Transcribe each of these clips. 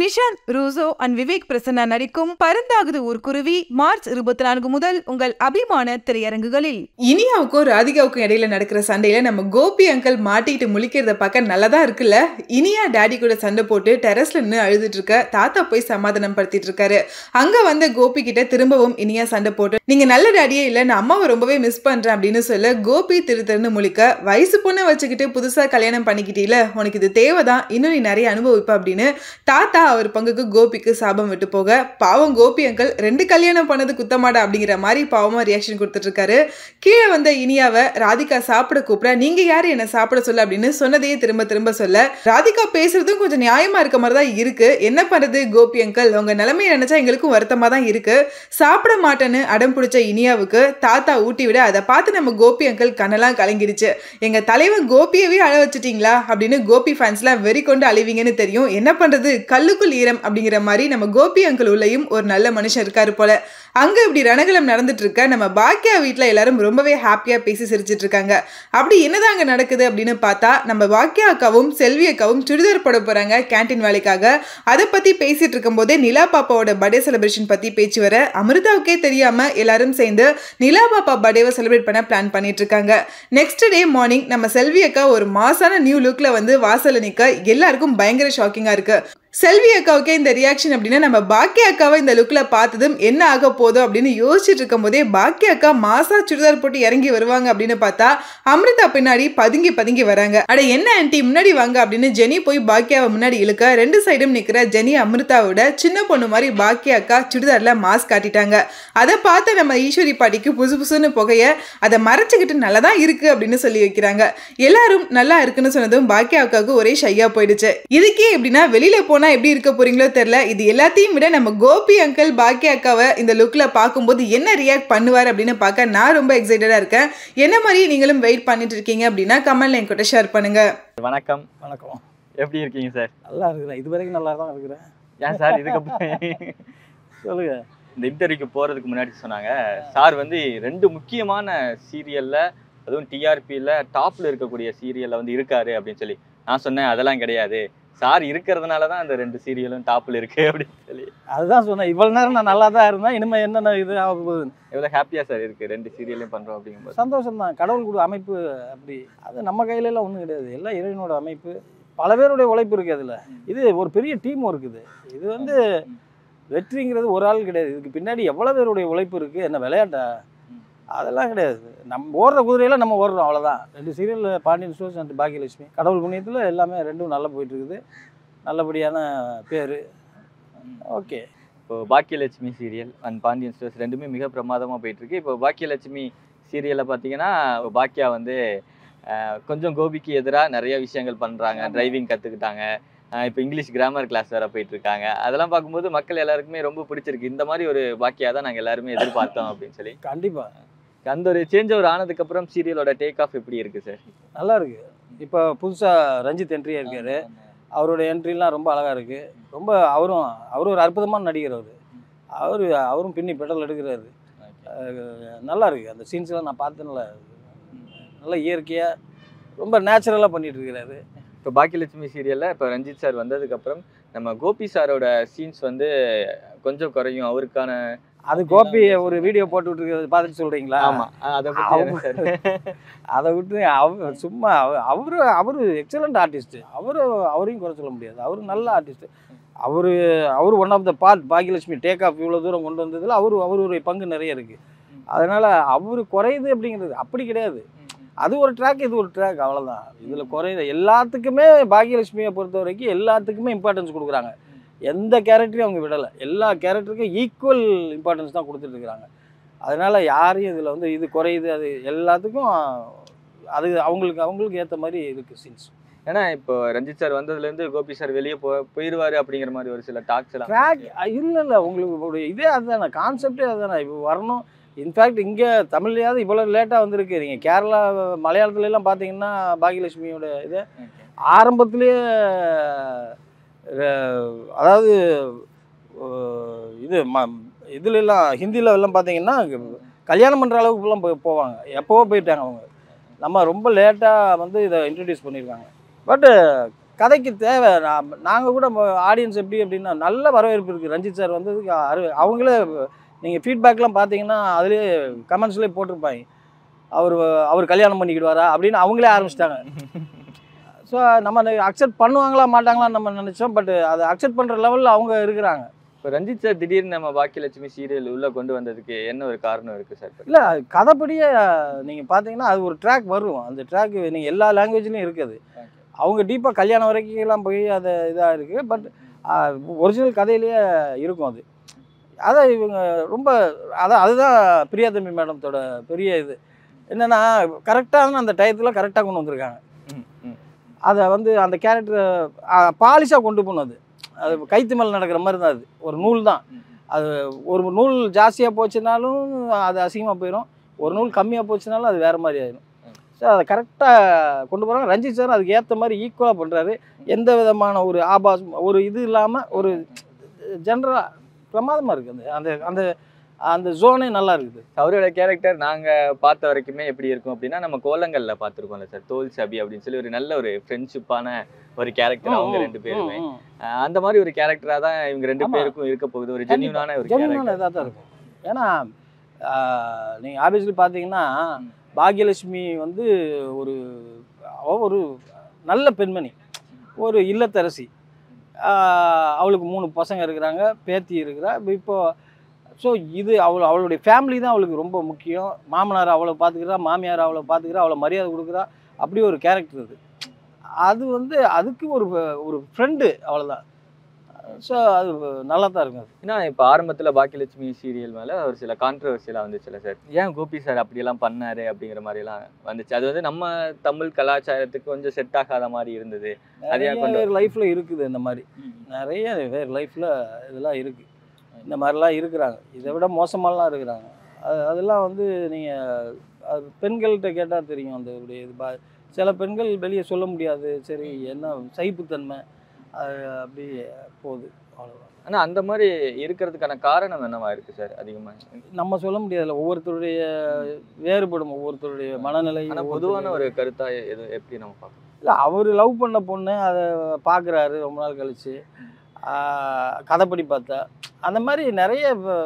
Nishanth Russo and Vivek Prasanna நடிக்கும் Parundhaaguthu ஊர்க்குருவி March இருபத்தி நான்கு முதல் உங்கள் அபிமான திரையரங்குகளில் இனியாவுக்கும் ராதிகாவுக்கும் இடையில நடக்கிற சண்டையில நம்ம கோபி அங்கிள் மாட்டிக்கிட்டு முழிக்கிறத பார்க்க நல்லதா இருக்குல்ல இனியா டாடி கூட சண்டை போட்டு டெரஸ்ல நின்று அழுதுட்டு இருக்க தாத்தா போய் சமாதானம் படுத்திட்டு இருக்காரு அங்க வந்த கோபி கிட்ட திரும்பவும் இனியா சண்டை போட்டு நீங்க நல்ல டாடியே இல்ல நான் அம்மாவை ரொம்பவே மிஸ் பண்றேன் அப்படின்னு சொல்ல கோபி திரு திருன்னு முழிக்க வயசு பொண்ணை வச்சுக்கிட்டு புதுசா கல்யாணம் பண்ணிக்கிட்டீல உனக்கு இது தேவைதான் இன்னும் நீ நிறைய அனுபவிப்ப அப்படின்னு தாத்தா அவர் பங்குக்கு கோபிக்கு சாபம் விட்டு போக பாவம் கோபி அங்கிள் ரெண்டு கல்யாணம் பண்ணது குத்தமாடா அப்படிங்கிற மாதிரி பாவமா ரியாக்ஷன் கொடுத்துட்டு இருக்காரு கீழே வந்த இனியாவை ராதிகா சாப்பிட கூப்பிட நீங்க யாரு என்ன சாப்பிட சொல்ல அப்படின்னு சொன்னதையே திரும்ப திரும்ப சொல்ல ராதிகா பேசுறதும் கொஞ்சம் நியாயமா இருக்க மாதிரி தான் இருக்கு என்ன பண்றது கோபி அங்கிள் உங்க நிலைமையை நினைச்சா எங்களுக்கும் வருத்தமா தான் இருக்கு சாப்பிட மாட்டேன்னு அடம் பிடிச்ச இனியாவுக்கு தாத்தா ஊட்டி விட அதை பார்த்து நம்ம கோபி அங்கிள் கண்ணெல்லாம் கலங்கிடுச்சு எங்க தலைவன் கோபியவே அழ வச்சுட்டீங்களா அப்படின்னு கோபி ஃபேன்ஸ்லாம் வெறி கொண்டு அழிவீங்கன்னு தெரியும் என்ன பண்றது கல்லுக்குள் ஈரம் அப்படிங்கிற மாதிரி நம்ம கோபி அங்கிள் உள்ளேயும் ஒரு நல்ல மனுஷன் இருக்காரு போல அங்க இப்படி ரணகலம் நடந்துட்டு இருக்க நம்ம பாக்கியா வீட்ல எல்லாரும் ரொம்பவே ஹாப்பியா பேசி சிரிச்சிட்டு இருக்காங்க அப்படி என்னதான் அங்க நடக்குது அப்படின்னு பார்த்தா நம்ம பாக்கியா அக்காவும் செல்வி அக்காவும் சுடிதார் போட போறாங்க கேண்டீன் வேலைக்காக அதை பத்தி பேசிட்டு இருக்கும் போதே நிலா பாப்பாவோட பர்த்டே செலிப்ரேஷன் பத்தி பேச்சு வர அமிர்தாவுக்கே தெரியாம எல்லாரும் சேர்ந்து நிலா பாப்பா பர்த்டேவை செலிப்ரேட் பண்ண பிளான் பண்ணிட்டு இருக்காங்க நெக்ஸ்ட் டே மார்னிங் நம்ம செல்வி அக்கா ஒரு மாசான நியூ லுக்ல வந்து வாசல்ல நிக்க எல்லாருக்கும் பயங்கர ஷாக்கிங்கா இருக்கு செல்வி அக்காவுக்கே இந்த ரியாக்ஷன் அப்படின்னா நம்ம பாக்கிய அக்காவை இந்த லுக்கில் பார்த்ததும் என்ன ஆக போதோ அப்படின்னு யோசிச்சுட்டு இருக்கும் போதே பாக்கிய அக்கா மாசா சுடிதார் போட்டு இறங்கி வருவாங்க அப்படின்னு பார்த்தா அமிர்தா பின்னாடி பதுங்கி பதுங்கி வராங்க அட என்ன ஆன்ட்டி முன்னாடி வாங்க அப்படின்னு ஜெனி போய் பாக்கியாவை முன்னாடி இழுக்க ரெண்டு சைடும் நிற்கிற ஜெனி அமிர்தாவோட சின்ன பொண்ணு மாதிரி பாக்கிய அக்கா சுடிதார்ல மாஸ்க் காட்டிட்டாங்க அதை பார்த்து நம்ம ஈஸ்வரி பாட்டிக்கு புசு புசுன்னு புகைய அதை மறைச்சிக்கிட்டு நல்லா தான் இருக்கு அப்படின்னு சொல்லி வைக்கிறாங்க எல்லாரும் நல்லா இருக்குன்னு சொன்னதும் பாக்கியா அக்காவுக்கு ஒரே ஷையா போயிடுச்சு இதுக்கே எப்படின்னா வெளியில போனா எப்படி இருக்க போறீங்களோ தெரியல இது எல்லாத்தையும் விட நம்ம கோபி அங்கிள் பாக்கியா அக்காவை இந்த லுக்ல பார்க்கும்போது என்ன ரியாக்ட் பண்ணுவார் அப்படின்னு பார்க்க நான் ரொம்ப எக்ஸைட்டடா இருக்கேன் என்ன மாதிரி நீங்களும் வெயிட் பண்ணிட்டு இருக்கீங்க அப்படின்னா கமெண்ட்ல என்கிட்ட ஷேர் பண்ணுங்க வணக்கம் வணக்கம் எப்படி இருக்கீங்க சார் நல்லா இருக்கிறேன் இது வரைக்கும் நல்லா தான் இருக்கிறேன் ஏன் சார் இதுக்கப்புறம் சொல்லுங்க இந்த இன்டர்வியூக்கு போறதுக்கு முன்னாடி சொன்னாங்க சார் வந்து ரெண்டு முக்கியமான சீரியல்ல அதுவும் டிஆர்பியில் டாப்ல இருக்கக்கூடிய சீரியல்ல வந்து இருக்காரு அப்படின்னு சொல்லி நான் சொன்னேன் அதெல்லாம் கிடையாது சார் இருக்கிறதுனால தான் அந்த ரெண்டு சீரியலும் டாப்ல இருக்கு அப்படின்னு சொல்லி அதுதான் சொன்னேன் இவ்வளவு நேரம் நான் நல்லா தான் இருந்தேன் இனிமேல் என்னென்ன இது ஆக போகுதுன்னு எவ்வளவு ஹாப்பியா சார் இருக்கு ரெண்டு சீரியலையும் பண்றோம் அப்படிங்கும்போது சந்தோஷம் தான் கடவுள் கொடு அமைப்பு அப்படி அது நம்ம கையில எல்லாம் ஒன்றும் கிடையாது எல்லாம் இறைவனோட அமைப்பு பல பேருடைய உழைப்பு இருக்குது அதில் இது ஒரு பெரிய டீம் இருக்குது இது வந்து வெற்றிங்கிறது ஒரு ஆள் கிடையாது இதுக்கு பின்னாடி எவ்வளோ பேருடைய உழைப்பு இருக்குது என்ன விளையாட்டா அதெல்லாம் கிடையாது நம்ம ஓடுற குதிரையில நம்ம ஓடுறோம் அவ்வளோதான் ரெண்டு serial Pandian Stores and Baakiyalakshmi கடவுள் புண்ணியத்தில் எல்லாமே ரெண்டும் நல்லா போயிட்டு இருக்குது நல்லபடியான பேர் ஓகே இப்போ Baakiyalakshmi serial and Pandian Stores ரெண்டுமே மிக பிரமாதமா போயிட்டு இருக்கு இப்போ பாக்கியலட்சுமி சீரியல்ல பாத்தீங்கன்னா பாக்கியா வந்து அஹ், கொஞ்சம் கோபிக்கு எதிராக நிறைய விஷயங்கள் பண்றாங்க டிரைவிங் கத்துக்கிட்டாங்க அஹ், இப்போ இங்கிலீஷ் கிராமர் கிளாஸ் வேற போயிட்டு இருக்காங்க அதெல்லாம் பார்க்கும்போது மக்கள் எல்லாருக்குமே ரொம்ப பிடிச்சிருக்கு இந்த மாதிரி ஒரு பாக்கியா தான் நாங்க எல்லாருமே எதிர்பார்த்தோம் அப்படின்னு சொல்லி கண்டிப்பாக அந்த ஒரு சேஞ்ச் ஓவர் ஆனதுக்கு அப்புறம் சீரியலோட டேக் ஆஃப் எப்படி இருக்கு சார் நல்லா இருக்கு இப்போ புதுசாக ரஞ்சித் என்ட்ரியாக இருக்காரு அவரோட என்ட்ரிலாம் ரொம்ப அழகாக இருக்குது ரொம்ப அவரும் அவரும் ஒரு அற்புதமான நடிகர் அவர் அவர் அவரும் பின்னி பெடல் எடுக்கிறாரு அஹ் நல்லா இருக்கு அந்த சீன்ஸ்லாம் நான் பார்த்தேன்ல நல்லா இயற்கையாக ரொம்ப நேச்சுரலாக பண்ணிட்டு இருக்கிறாரு இப்போ பாக்கியலட்சுமி சீரியல்ல இப்போ ரஞ்சித் சார் வந்ததுக்கு அப்புறம் நம்ம கோபி சாரோட சீன்ஸ் வந்து கொஞ்சம் குறையும் அவருக்கான அது கோபி ஒரு வீடியோ போட்டு விட்டுருக்கிறது பார்த்துட்டு சொல்கிறீங்களா ஆமா அதை பத்தி அவங்க- என்ன சார் அதை விட்டு அவ சும்மா அவர் அவர் எக்ஸலண்ட் ஆர்டிஸ்ட்டு அவரு அவரையும் குறை சொல்ல முடியாது அவர் நல்ல ஆர்டிஸ்ட்டு அவர் அவர் one of the part Baakiyalakshmi take off இவ்வளோ தூரம் கொண்டு வந்ததில் அவர் அவருடைய பங்கு நிறைய இருக்குது அதனால் அவர் குறையுது அப்படிங்கிறது அப்படி கிடையாது அது ஒரு ட்ராக் இது ஒரு ட்ராக் அவ்வளோதான் இதில் குறையுது எல்லாத்துக்குமே பாக்கியலட்சுமியை பொறுத்த வரைக்கும் எல்லாத்துக்குமே இம்பார்ட்டன்ஸ் கொடுக்குறாங்க எந்த கேரக்டரையும் அவங்க விடலை எல்லா கேரக்டருக்கும் ஈக்குவல் இம்பார்ட்டன்ஸ் தான் கொடுத்துட்டு இருக்கிறாங்க அதனால் யாரையும் இதில் வந்து இது குறையுது அது எல்லாத்துக்கும் அது அவங்களுக்கு அவங்களுக்கு ஏற்ற மாதிரி இருக்குது சீன்ஸ் ஏன்னா இப்போ ரஞ்சித் சார் வந்ததுல இருந்து கோபி சார் வெளியே போ போயிருவாரு அப்படிங்கிற மாதிரி ஒரு சில டாக்ஸ் எல்லாம் ட்ராக் இல்லை இல்லை உங்களுக்கு ஒரு இதே அதுதானே கான்செப்டே அதுதானே இப்போ வரணும் இன்ஃபேக்ட் இங்கே தமிழ்லையாவது இவ்வளோ லேட்டாக வந்திருக்கு நீங்கள் கேரளா மலையாளத்துல எல்லாம் பார்த்தீங்கன்னா பாகியலட்சுமியோட இது ஆரம்பத்திலேயே அஹ், அதாவது அஹ், இது ம இதுல எல்லாம் ஹிந்தில எல்லாம் பார்த்தீங்கன்னா கல்யாணம் பண்ணுற அளவுக்குலாம் போய் போவாங்க எப்போவோ போயிட்டாங்க அவங்க நம்ம ரொம்ப லேட்டாக வந்து இதை இன்ட்ரடியூஸ் பண்ணியிருக்காங்க பட்டு கதைக்கு தேவை நாங்கள் கூட ஆடியன்ஸ் எப்படி அப்படின்னா நல்ல வரவேற்பு இருக்குது ரஞ்சித் சார் வந்ததுக்கு அரு அவங்களே நீங்கள் ஃபீட்பேக்லாம் பார்த்தீங்கன்னா அதுலேயே கமெண்ட்ஸ்லேயே போட்டிருப்பாங்க அவர் அவர் கல்யாணம் பண்ணிக்கிடுவாரா அப்படின்னு அவங்களே ஆரம்பிச்சிட்டாங்க ஸோ நம்ம அக்செப்ட் பண்ணுவாங்களா மாட்டாங்களான்னு நம்ம நினச்சோம் பட் அதை அக்செப்ட் பண்ணுற லெவலில் அவங்க இருக்கிறாங்க இப்போ ரஞ்சித் சார் திடீர்னு நம்ம பாக்கியலட்சுமி சீரியல் உள்ள கொண்டு வந்ததுக்கு என்ன ஒரு காரணம் இருக்கு சார் இல்லை கதைப்படியே நீங்கள் பார்த்தீங்கன்னா அது ஒரு ட்ராக் வரும் அந்த ட்ராக் நீங்கள் எல்லா லாங்குவேஜ்லையும் இருக்குது அவங்க டீப்பாக கல்யாணம் வரைக்கும்லாம் போய் அது இதாக இருக்குது பட் ஒரிஜினல் கதையிலேயே இருக்கும் அது அதான் இவங்க ரொம்ப அதான் அதுதான் பிரியா தம்பி மேடத்தோட பெரிய இது என்னென்னா கரெக்டான அந்த டயத்தில் கரெக்டாக கொண்டு வந்திருக்காங்க ம், ம். அதை வந்து அந்த கேரக்டரை பாலிஷாக கொண்டு போனது அது கைத்து மேலே நடக்கிற மாதிரி தான் அது ஒரு நூல் தான் அது ஒரு நூல் ஜாஸ்தியாக போச்சுனாலும் அது அசிங்கமாக போயிடும் ஒரு நூல் கம்மியாக போச்சுனாலும் அது வேறு மாதிரி ஆயிடும் ஸோ அதை கரெக்டாக கொண்டு போகிறாங்க ரஞ்சித் சார் அதுக்கு ஏற்ற மாதிரி ஈக்குவலாக பண்ணுறாரு எந்த விதமான ஒரு ஆபாசம் ஒரு இது இல்லாமல் ஒரு ஜென்ரலாக பிரமாதமாக இருக்குது அந்த அந்த அந்த அந்த ஜோனே நல்லா இருக்குது அவரோட கேரக்டர் நாங்க பார்த்த வரைக்குமே எப்படி இருக்கும் அப்படின்னா நம்ம கோலங்கள்ல பார்த்துருக்கோம்ல சார் தோல் சபி அப்படின்னு சொல்லி ஒரு நல்ல ஒரு ஃப்ரெண்ட்ஷிப்பான ஒரு கேரக்டர் அவங்க ரெண்டு பேருமே ம், ம். அஹ் அந்த மாதிரி ஒரு கேரக்டரா தான் இவங்க ரெண்டு ஆமா. பேருக்கும் இருக்க போகுது ஒரு கண்டிப்பா. ஜென்யூனான ஒரு ஜென்யூனான கேரக்டர் இதாக தான் இருக்கும் ஏன்னா நீங்கள் ஆப்வியஸ்லி பார்த்தீங்கன்னா பாக்யலட்சுமி வந்து ஒரு அவ ஒரு நல்ல பெண்மணி ஒரு இல்லத்தரசி ஆஹ் அவளுக்கு மூணு பசங்க இருக்கிறாங்க பேத்தி இருக்கிறா இப்போ ஸோ இது அவள் அவளுடைய ஃபேமிலி தான் அவளுக்கு ரொம்ப முக்கியம் மாமனார் அவளை பார்த்துக்கிறா மாமியார் அவளை பார்த்துக்கிறா அவளை மரியாதை கொடுக்குறா அப்படி ஒரு கேரக்டர் அது அது வந்து அதுக்கு ஒரு ஒரு ஃப்ரெண்டு அவ்வளோதான் ஸோ அது நல்லா தான் இருக்கும் அது. ஏன்னா இப்போ ஆரம்பத்துல பாக்கியலட்சுமி சீரியல் மேல ஒரு சில கான்ட்ரவர்சியெல்லாம் வந்துச்சுல சார் ஏன் கோபி சார் அப்படியெல்லாம் பண்ணாரு அப்படிங்கிற மாதிரி எல்லாம் வந்துச்சு அது வந்து நம்ம தமிழ் கலாச்சாரத்துக்கு கொஞ்சம் செட் ஆகாத மாதிரி இருந்தது அது ஏன் நிறைய கொண்டு பேர் லைஃப்பில் இருக்குது இந்த மாதிரி நிறைய பேர் லைஃப்பில் இதெல்லாம் இருக்குது இந்த மாதிரிலாம் இருக்கிறாங்க இதை விட மோசமாலாம் இருக்கிறாங்க அது அதெல்லாம் வந்து நீங்கள் அது பெண்கள்கிட்ட கேட்டால் தெரியும் அந்த இப்படி இது பா சில பெண்கள் வெளியே சொல்ல முடியாது சரி என்ன சகிப்புத்தன்மை அது அப்படி போகுது அவ்வளோதான் ஆனா அந்த மாதிரி இருக்கிறதுக்கான காரணம் என்னவா இருக்கு சார் அதிகமா நம்ம சொல்ல முடியாதுல்ல ஒவ்வொருத்தருடைய வேறுபடும் ஒவ்வொருத்தருடைய மனநிலை ஆனா ஒவ்வொருத்தருடைய- பொதுவான ஒரு கருத்தா எது எப்படி நம்ம பார்க்கணும் இல்லை அவர் லவ் பண்ண பொண்ணு அதை பார்க்குறாரு ரொம்ப நாள் கழிச்சு ஆஹ் கதைப்படி பார்த்தா அந்த மாதிரி நிறைய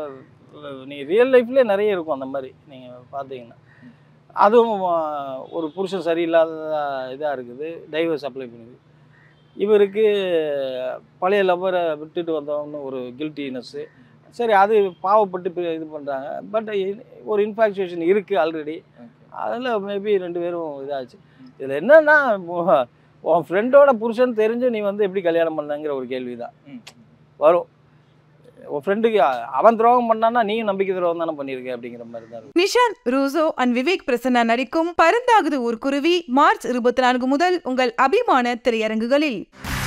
நீ ரியல் லைஃப்லேயே நிறைய இருக்கும் அந்த மாதிரி நீங்கள் பார்த்தீங்கன்னா அதுவும் ஆஹ் ஒரு புருஷன் சரியில்லாத இதாக இருக்குது டைவர்ஸ் அப்ளை பண்ணுது இவருக்கு பழைய லவ்வரை விட்டுட்டு வந்தவன்னு ஒரு கில்ட்டினஸ்ஸு சரி அது பாவப்பட்டு இப்ப இது பண்ணுறாங்க பட் ஒரு இன்ஃபாக்சுவேஷன் இருக்குது ஆல்ரெடி அதில் மேபி ரெண்டு பேரும் இதாச்சு இதில் என்னன்னா உன் உன் ஃப்ரெண்டோட புருஷன் தெரிஞ்சு நீ வந்து எப்படி கல்யாணம் பண்ணங்கிற ஒரு கேள்வி தான் வரும் உன் ஃப்ரெண்டுக்கு அவன் துரோகம் பண்ணான்னா நீயும் நம்பிக்கை துரோகம் தானே பண்ணியிருக்க அப்படிங்கிற மாதிரி தான் இருக்கும் நிஷாந்த் ரூசோ அண்ட் விவேக் பிரசன்னா நடிக்கும் பருந்தாகுது ஊர்க்குருவி மார்ச் இருபத்தி நான்கு முதல் உங்கள் அபிமான திரையரங்குகளில்